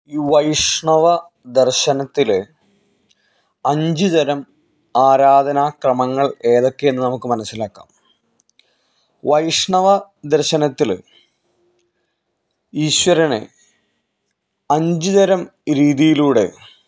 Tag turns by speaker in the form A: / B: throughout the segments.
A: ഈ വൈഷ്ണവ ദർശനത്തിൽ അഞ്ച് തരം ആരാധനാക്രമങ്ങൾ ഏതൊക്കെയെന്ന് നമുക്ക് മനസ്സിലാക്കാം വൈഷ്ണവ ദർശനത്തിൽ ഈശ്വരനെ അഞ്ച് തരം രീതിയിലൂടെ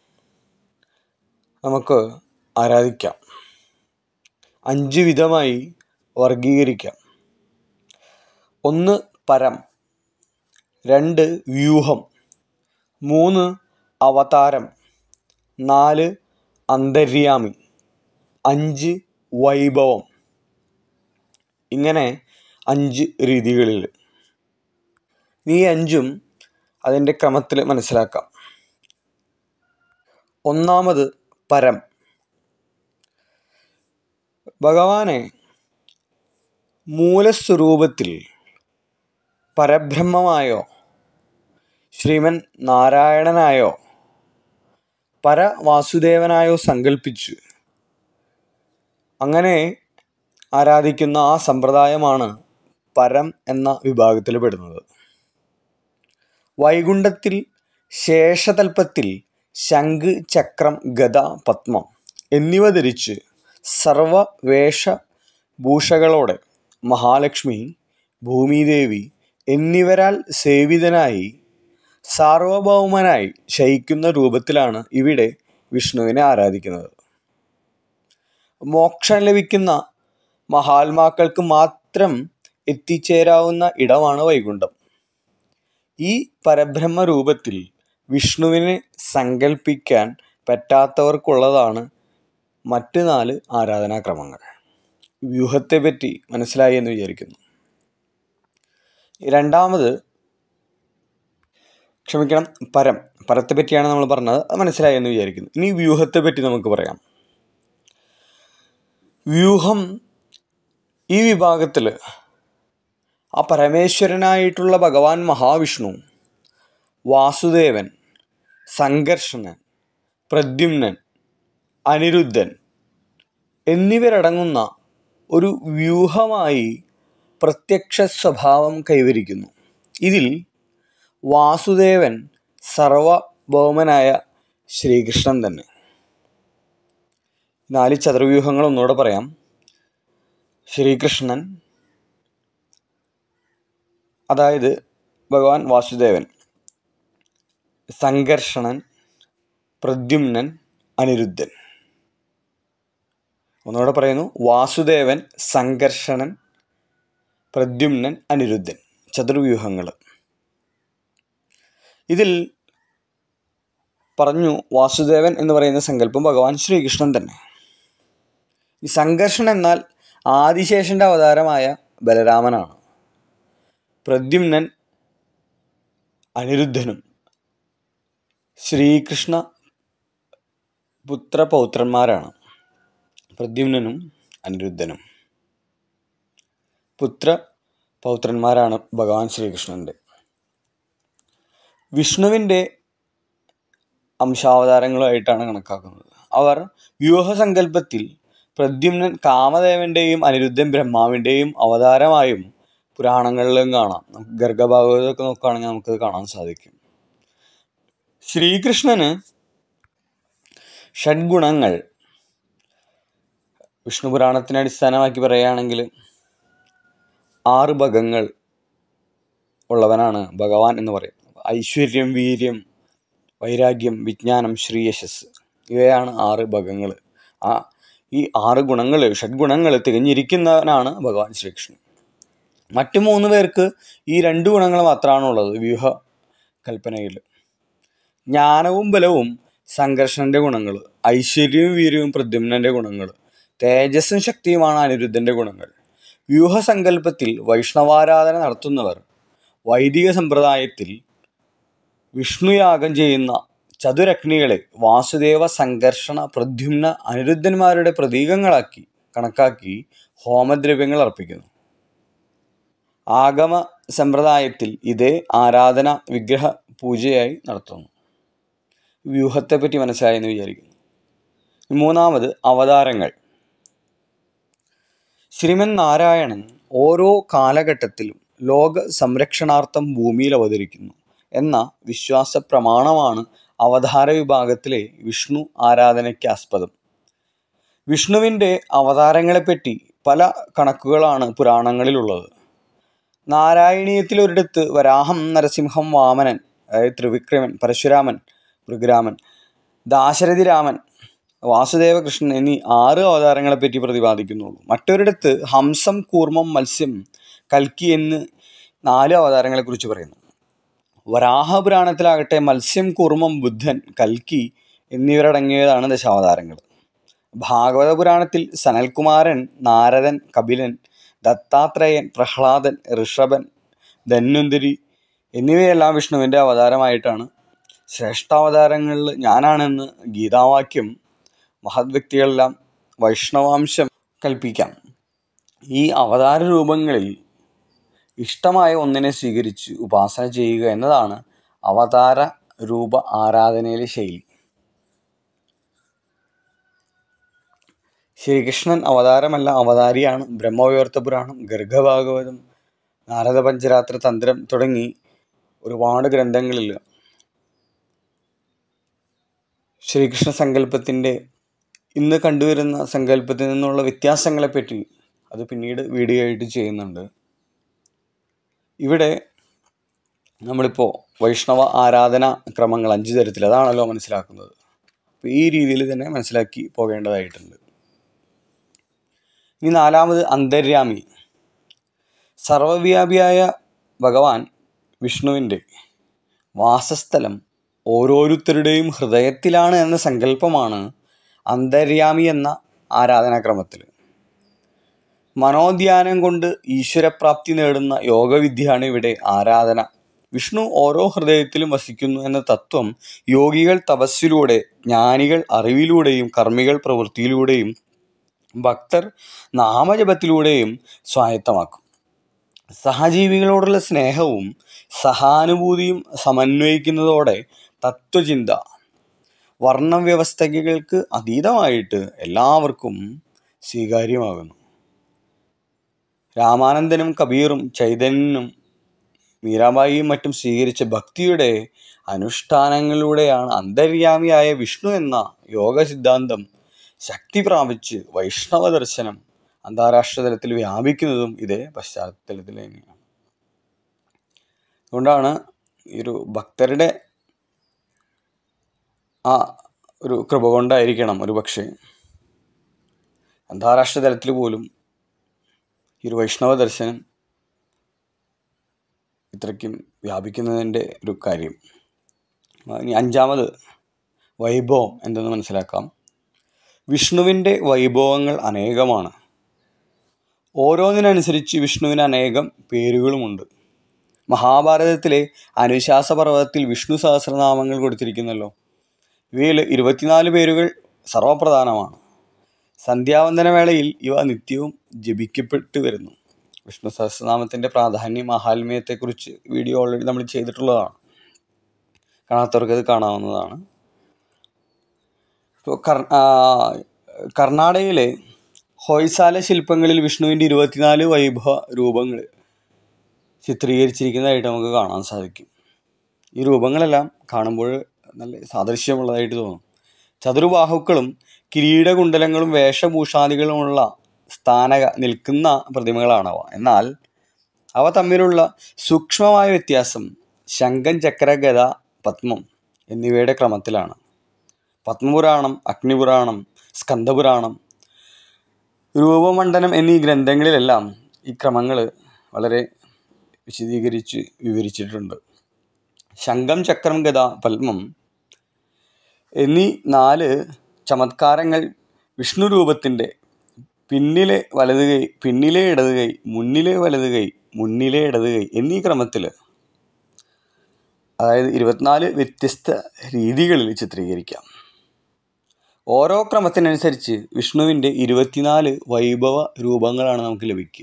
A: നമുക്ക് ആരാധിക്കാം അഞ്ച് വിധമായി വർഗീകരിക്കാം ഒന്ന് പരം രണ്ട് വ്യൂഹം മൂന്ന് അവതാരം നാല് അന്തര്യാമി അഞ്ച് വൈഭവം ഇങ്ങനെ അഞ്ച് രീതികളിൽ ഈ അഞ്ചും അതിൻ്റെ ക്രമത്തിൽ മനസ്സിലാക്കാം ഒന്നാമത് പരം ഭഗവാനെ മൂലസ്വരൂപത്തിൽ പരബ്രഹ്മമായോ ശ്രീമൻ നാരായണനായോ പരവാസുദേവനായോ സങ്കല്പിച്ച് അങ്ങനെ ആരാധിക്കുന്ന ആ സമ്പ്രദായമാണ് പരം എന്ന വിഭാഗത്തിൽ പെടുന്നത് വൈകുണ്ഠത്തിൽ ശേഷതൽപ്പത്തിൽ ശംഖ് ചക്രം ഗദ പത്മം എന്നിവ ധരിച്ച് സർവവേഷഭൂഷകളോടെ മഹാലക്ഷ്മി ഭൂമിദേവി എന്നിവരാൽ സേവിതനായി സാർവഭൗമനായി ശയിക്കുന്ന രൂപത്തിലാണ് ഇവിടെ വിഷ്ണുവിനെ ആരാധിക്കുന്നത് മോക്ഷം ലഭിക്കുന്ന മഹാത്മാക്കൾക്ക് മാത്രം എത്തിച്ചേരാവുന്ന ഇടമാണ് വൈകുണ്ഠം ഈ പരബ്രഹ്മ രൂപത്തിൽ വിഷ്ണുവിനെ സങ്കല്പിക്കാൻ പറ്റാത്തവർക്കുള്ളതാണ് മറ്റ് നാല് ആരാധനാക്രമങ്ങൾ വ്യൂഹത്തെപ്പറ്റി മനസ്സിലായി എന്ന് വിചാരിക്കുന്നു രണ്ടാമത് ക്ഷമിക്കണം പരം പരത്തെ പറ്റിയാണ് നമ്മൾ പറഞ്ഞത് അത് മനസ്സിലായി എന്ന് വിചാരിക്കുന്നു ഇനി വ്യൂഹത്തെ പറ്റി നമുക്ക് പറയാം വ്യൂഹം ഈ വിഭാഗത്തിൽ ആ പരമേശ്വരനായിട്ടുള്ള ഭഗവാൻ മഹാവിഷ്ണു വാസുദേവൻ സംഘർഷണൻ പ്രദ്യുമ്നൻ അനിരുദ്ധൻ എന്നിവരടങ്ങുന്ന ഒരു വ്യൂഹമായി പ്രത്യക്ഷ സ്വഭാവം കൈവരിക്കുന്നു ഇതിൽ വാസുദേവൻ സർവഭൗമനായ ശ്രീകൃഷ്ണൻ തന്നെ നാല് ചതുർവ്യൂഹങ്ങൾ ഒന്നുകൂടെ പറയാം ശ്രീകൃഷ്ണൻ അതായത് ഭഗവാൻ വാസുദേവൻ സംഘർഷണൻ പ്രദ്യുമ്നൻ അനിരുദ്ധൻ ഒന്നുകൂടെ പറയുന്നു വാസുദേവൻ സംഘർഷണൻ പ്രദ്യുമ്നൻ അനിരുദ്ധൻ ചതുർവ്യൂഹങ്ങൾ ഇതിൽ പറഞ്ഞു വാസുദേവൻ എന്ന് പറയുന്ന സങ്കല്പം ഭഗവാൻ ശ്രീകൃഷ്ണൻ തന്നെ ഈ സംഘർഷൺ എന്നാൽ ആദിശേഷന്റെ അവതാരമായ ബലരാമനാണ് പ്രദ്യുമ്നൻ അനിരുദ്ധനും ശ്രീകൃഷ്ണ പുത്രപൗത്രന്മാരാണ് പ്രദ്യുമ്നനും അനിരുദ്ധനും പുത്ര പൗത്രന്മാരാണ് ഭഗവാൻ ശ്രീകൃഷ്ണൻ്റെ വിഷ്ണുവിൻ്റെ അംശാവതാരങ്ങളുമായിട്ടാണ് കണക്കാക്കുന്നത് അവർ വ്യൂഹസങ്കല്പത്തിൽ പ്രദ്യുമ്നൻ കാമദേവന്റെയും അനിരുദ്ധൻ ബ്രഹ്മാവിൻ്റെയും അവതാരമായും പുരാണങ്ങളിലും കാണാം നമുക്ക് ഗർഗഭാഗവതമൊക്കെ നോക്കുകയാണെങ്കിൽ നമുക്കത് കാണാൻ സാധിക്കും ശ്രീകൃഷ്ണന് ഷഡ്ഗുണങ്ങൾ വിഷ്ണു പുരാണത്തിനെ അടിസ്ഥാനമാക്കി പറയുകയാണെങ്കിൽ ആറ് ഭഗങ്ങൾ ഉള്ളവനാണ് ഭഗവാൻ എന്ന് പറയും ഐശ്വര്യം വീര്യം വൈരാഗ്യം വിജ്ഞാനം ശ്രീയശസ് ഇവയാണ് ആറ് ഭഗങ്ങൾ ആ ഈ ആറ് ഗുണങ്ങൾ ഷഡ്ഗുണങ്ങൾ തികഞ്ഞിരിക്കുന്നവനാണ് ഭഗവാൻ ശ്രീകൃഷ്ണൻ മറ്റു മൂന്ന് പേർക്ക് ഈ രണ്ട് ഗുണങ്ങൾ മാത്രമാണ് ഉള്ളത് വ്യൂഹ കൽപ്പനയിൽ ജ്ഞാനവും ബലവും സംഘർഷന്റെ ഗുണങ്ങൾ ഐശ്വര്യവും വീര്യവും പ്രദ്യുമ്നന്റെ ഗുണങ്ങൾ തേജസ്സും ശക്തിയുമാണ് അനിരുദ്ധന്റെ ഗുണങ്ങൾ വ്യൂഹസങ്കല്പത്തിൽ വൈഷ്ണവാരാധന നടത്തുന്നവർ വൈദിക സമ്പ്രദായത്തിൽ വിഷ്ണുയാഗം ചെയ്യുന്ന ചതുരഗ്നികളെ വാസുദേവ സംഘർഷണ പ്രദ്യുമ്ന അനിരുദ്ധന്മാരുടെ പ്രതീകങ്ങളാക്കി കണക്കാക്കി ഹോമദ്രവ്യങ്ങൾ അർപ്പിക്കുന്നു ആഗമ സമ്പ്രദായത്തിൽ ഇതേ ആരാധന വിഗ്രഹ പൂജയായി നടത്തുന്നു വ്യൂഹത്തെപ്പറ്റി മനസ്സിലായെന്ന് വിചാരിക്കുന്നു മൂന്നാമത് അവതാരങ്ങൾ ശ്രീമൻ നാരായണൻ ഓരോ കാലഘട്ടത്തിലും ലോക സംരക്ഷണാർത്ഥം ഭൂമിയിൽ അവതരിക്കുന്നു എന്ന വിശ്വാസ പ്രമാണമാണ് അവതാര വിഭാഗത്തിലെ വിഷ്ണു ആരാധനയ്ക്ക് ആസ്പദം വിഷ്ണുവിൻ്റെ അവതാരങ്ങളെപ്പറ്റി പല കണക്കുകളാണ് പുരാണങ്ങളിലുള്ളത് നാരായണീയത്തിൽ ഒരിടത്ത് വരാഹം നരസിംഹം വാമനൻ അതായത് ത്രിവിക്രമൻ പരശുരാമൻ ഭൃഗുരാമൻ ദാശരഥി രാമൻ വാസുദേവകൃഷ്ണൻ എന്നീ ആറ് അവതാരങ്ങളെപ്പറ്റി പ്രതിപാദിക്കുന്നുള്ളൂ മറ്റൊരിടത്ത് ഹംസം കൂർമ്മം മത്സ്യം കൽക്കി എന്ന് നാല് അവതാരങ്ങളെക്കുറിച്ച് പറയുന്നു വരാഹപുരാണത്തിലാകട്ടെ മത്സ്യം കൂർമ്മം ബുദ്ധൻ കൽക്കി എന്നിവരടങ്ങിയതാണ് ദശാവതാരങ്ങൾ ഭാഗവത പുരാണത്തിൽ സനൽകുമാരൻ നാരദൻ കപിലൻ ദത്താത്രേയൻ പ്രഹ്ലാദൻ ഋഷഭൻ ധന്വന്തരി എന്നിവയെല്ലാം വിഷ്ണുവിൻ്റെ അവതാരമായിട്ടാണ് ശ്രേഷ്ഠാവതാരങ്ങളിൽ ഞാനാണെന്ന് ഗീതാവാക്യം മഹത് വ്യക്തികളെല്ലാം വൈഷ്ണവാംശം കൽപ്പിക്കാം ഈ അവതാര രൂപങ്ങളിൽ ഇഷ്ടമായ ഒന്നിനെ സ്വീകരിച്ച് ഉപാസന ചെയ്യുക എന്നതാണ് അവതാര രൂപ ആരാധനയിലെ ശൈലി ശ്രീകൃഷ്ണൻ അവതാരമല്ല അവതാരിയാണ് ബ്രഹ്മവിവർത്ത പുരാണം ഗർഗഭാഗവതം നാരദ പഞ്ചരാത്ര തന്ത്രം തുടങ്ങി ഒരുപാട് ഗ്രന്ഥങ്ങളിൽ ശ്രീകൃഷ്ണ സങ്കല്പത്തിൻ്റെ ഇന്ന് കണ്ടുവരുന്ന സങ്കല്പത്തിൽ നിന്നുള്ള വ്യത്യാസങ്ങളെപ്പറ്റി അത് പിന്നീട് വീഡിയോ ആയിട്ട് ചെയ്യുന്നുണ്ട് ഇവിടെ നമ്മളിപ്പോൾ വൈഷ്ണവ ആരാധന ക്രമങ്ങൾ അഞ്ച് തരത്തിൽ അതാണല്ലോ മനസ്സിലാക്കുന്നത് അപ്പോൾ ഈ രീതിയിൽ തന്നെ മനസ്സിലാക്കി പോകേണ്ടതായിട്ടുണ്ട് ഇനി നാലാമത് അന്തര്യാമി സർവവ്യാപിയായ ഭഗവാൻ വിഷ്ണുവിൻ്റെ വാസസ്ഥലം ഓരോരുത്തരുടെയും ഹൃദയത്തിലാണ് എന്ന സങ്കല്പമാണ് അന്തര്യാമി എന്ന ആരാധനാക്രമത്തിൽ മനോധ്യാനം കൊണ്ട് ഈശ്വരപ്രാപ്തി നേടുന്ന യോഗവിദ്യയാണ് ഇവിടെ ആരാധന വിഷ്ണു ഓരോ ഹൃദയത്തിലും വസിക്കുന്നു എന്ന തത്വം യോഗികൾ തപസ്സിലൂടെ ജ്ഞാനികൾ അറിവിലൂടെയും കർമ്മികൾ പ്രവൃത്തിയിലൂടെയും ഭക്തർ നാമജപത്തിലൂടെയും സ്വായത്തമാക്കും സഹജീവികളോടുള്ള സ്നേഹവും സഹാനുഭൂതിയും സമന്വയിക്കുന്നതോടെ തത്വചിന്ത വർണ്ണവ്യവസ്ഥകൾക്ക് അതീതമായിട്ട് എല്ലാവർക്കും സ്വീകാര്യമാകുന്നു രാമാനന്ദനും കബീറും ചൈതന്യനും മീരാബായിയും മറ്റും സ്വീകരിച്ച ഭക്തിയുടെ അനുഷ്ഠാനങ്ങളിലൂടെയാണ് അന്തര്യാമിയായ വിഷ്ണു എന്ന യോഗ സിദ്ധാന്തം ശക്തി പ്രാപിച്ച് വൈഷ്ണവ ദർശനം അന്താരാഷ്ട്ര തലത്തിൽ വ്യാപിക്കുന്നതും ഇതേ പശ്ചാത്തലത്തിൽ തന്നെയാണ് അതുകൊണ്ടാണ് ഈ ഒരു ഭക്തരുടെ ആ ഒരു കൃപ കൊണ്ടായിരിക്കണം ഒരു പക്ഷേ അന്താരാഷ്ട്ര തലത്തിൽ പോലും ഈ ഒരു വൈഷ്ണവ ദർശനം ഇത്രയ്ക്കും വ്യാപിക്കുന്നതിൻ്റെ ഒരു കാര്യം ഇനി അഞ്ചാമത് വൈഭവം എന്തെന്ന് മനസ്സിലാക്കാം വിഷ്ണുവിൻ്റെ വൈഭവങ്ങൾ അനേകമാണ് ഓരോന്നിനനുസരിച്ച് വിഷ്ണുവിന് അനേകം പേരുകളുമുണ്ട് മഹാഭാരതത്തിലെ അനുശാസ പർവ്വതത്തിൽ വിഷ്ണു സഹസ്രനാമങ്ങൾ കൊടുത്തിരിക്കുന്നല്ലോ ഇവയിൽ ഇരുപത്തിനാല് പേരുകൾ സർവപ്രധാനമാണ് സന്ധ്യാവന്തന വേളയിൽ ഇവ നിത്യവും ജപിക്കപ്പെട്ടു വരുന്നു വിഷ്ണു സഹസ്രനാമത്തിൻ്റെ പ്രാധാന്യം മഹാത്മ്യത്തെക്കുറിച്ച് വീഡിയോ ഓൾറെഡി നമ്മൾ ചെയ്തിട്ടുള്ളതാണ് കാണാത്തവർക്ക് അത് കാണാവുന്നതാണ് ഇപ്പോൾ കർ കർണാടകയിലെ ഹൊയ്സാല ശില്പങ്ങളിൽ വിഷ്ണുവിൻ്റെ ഇരുപത്തിനാല് വൈഭവ രൂപങ്ങൾ ചിത്രീകരിച്ചിരിക്കുന്നതായിട്ട് നമുക്ക് കാണാൻ സാധിക്കും ഈ രൂപങ്ങളെല്ലാം കാണുമ്പോൾ നല്ല സാദൃശ്യമുള്ളതായിട്ട് തോന്നും ചതുർബാഹുക്കളും കിരീടകുണ്ടലങ്ങളും വേഷഭൂഷാദികളുമുള്ള സ്ഥാനക നിൽക്കുന്ന പ്രതിമകളാണവ എന്നാൽ അവ തമ്മിലുള്ള സൂക്ഷ്മമായ വ്യത്യാസം ശങ്കൻ ചക്ര ഗത പത്മം എന്നിവയുടെ ക്രമത്തിലാണ് പത്മപുരാണം അഗ്നിപുരാണം സ്കന്ദപുരാണം രൂപമണ്ഡനം എന്നീ ഗ്രന്ഥങ്ങളിലെല്ലാം ഈ ക്രമങ്ങൾ വളരെ വിശദീകരിച്ച് വിവരിച്ചിട്ടുണ്ട് ശംഖം ചക്രം ഗത പത്മം എന്നീ നാല് ചമത്കാരങ്ങൾ വിഷ്ണു രൂപത്തിൻ്റെ പിന്നിലെ വലത് കൈ പിന്നിലെ ഇടത് കൈ മുന്നിലെ വലത് കൈ മുന്നിലെ ഇടത് കൈ എന്നീ ക്രമത്തിൽ അതായത് ഇരുപത്തിനാല് വ്യത്യസ്ത രീതികളിൽ ചിത്രീകരിക്കാം ഓരോ ക്രമത്തിനനുസരിച്ച് വിഷ്ണുവിൻ്റെ ഇരുപത്തിനാല് വൈഭവ രൂപങ്ങളാണ് നമുക്ക് ലഭിക്കുക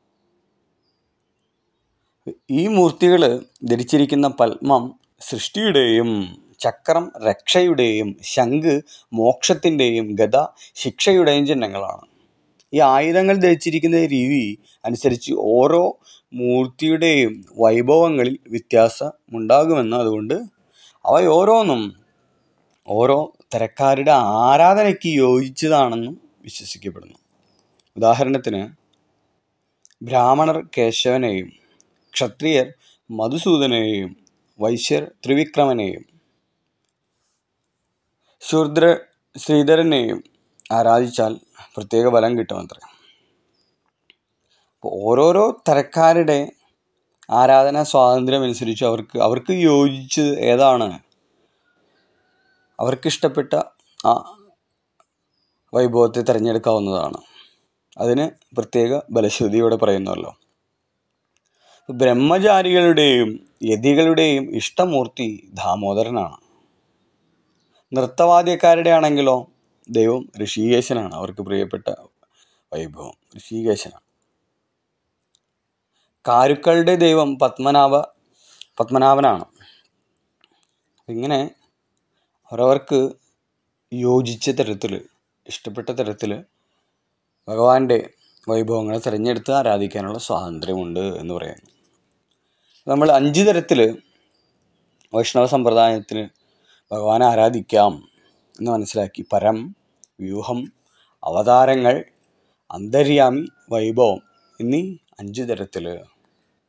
A: ഈ മൂർത്തികൾ ധരിച്ചിരിക്കുന്ന പത്മം സൃഷ്ടിയുടെയും ചക്രം രക്ഷയുടെയും ശംഖ് മോക്ഷത്തിൻ്റെയും ഗത ശിക്ഷയുടെയും ചിഹ്നങ്ങളാണ് ഈ ആയുധങ്ങൾ ധരിച്ചിരിക്കുന്ന രീതി അനുസരിച്ച് ഓരോ മൂർത്തിയുടെയും വൈഭവങ്ങളിൽ വ്യത്യാസമുണ്ടാകുമെന്ന് അതുകൊണ്ട് അവയോരോന്നും ഓരോ തരക്കാരുടെ ആരാധനയ്ക്ക് യോജിച്ചതാണെന്നും വിശ്വസിക്കപ്പെടുന്നു ഉദാഹരണത്തിന് ബ്രാഹ്മണർ കേശവനെയും ക്ഷത്രിയർ മധുസൂദനെയും വൈശ്യർ ത്രിവിക്രമനെയും ശൂദ്ര ശ്രീധരനെയും ആരാധിച്ചാൽ പ്രത്യേക ബലം കിട്ടുമത്രേ അപ്പോൾ ഓരോരോ തരക്കാരുടെ ആരാധനാ സ്വാതന്ത്ര്യം അനുസരിച്ച് അവർക്ക് അവർക്ക് യോജിച്ചത് ഏതാണ് അവർക്കിഷ്ടപ്പെട്ട ആ വൈഭവത്തെ തിരഞ്ഞെടുക്കാവുന്നതാണ് അതിന് പ്രത്യേക ബലശ്രുതി ഇവിടെ പറയുന്നല്ലോ ബ്രഹ്മചാരികളുടെയും യതികളുടെയും ഇഷ്ടമൂർത്തി ദാമോദരനാണ് നൃത്തവാദ്യക്കാരുടെ ആണെങ്കിലോ ദൈവം ഋഷികേശനാണ് അവർക്ക് പ്രിയപ്പെട്ട വൈഭവം ഋഷികേശനാണ് കാരുക്കളുടെ ദൈവം പത്മനാഭ പത്മനാഭനാണ് ഇങ്ങനെ അവരവർക്ക് യോജിച്ച തരത്തിൽ ഇഷ്ടപ്പെട്ട തരത്തിൽ ഭഗവാന്റെ വൈഭവങ്ങളെ തിരഞ്ഞെടുത്ത് ആരാധിക്കാനുള്ള സ്വാതന്ത്ര്യമുണ്ട് എന്ന് പറയുന്നു നമ്മൾ അഞ്ച് തരത്തിൽ വൈഷ്ണവ സമ്പ്രദായത്തിൽ ഭഗവാനെ ആരാധിക്കാം എന്ന് മനസ്സിലാക്കി പരം വ്യൂഹം അവതാരങ്ങൾ അന്തര്യാമി വൈഭവം എന്നീ അഞ്ച് തരത്തിൽ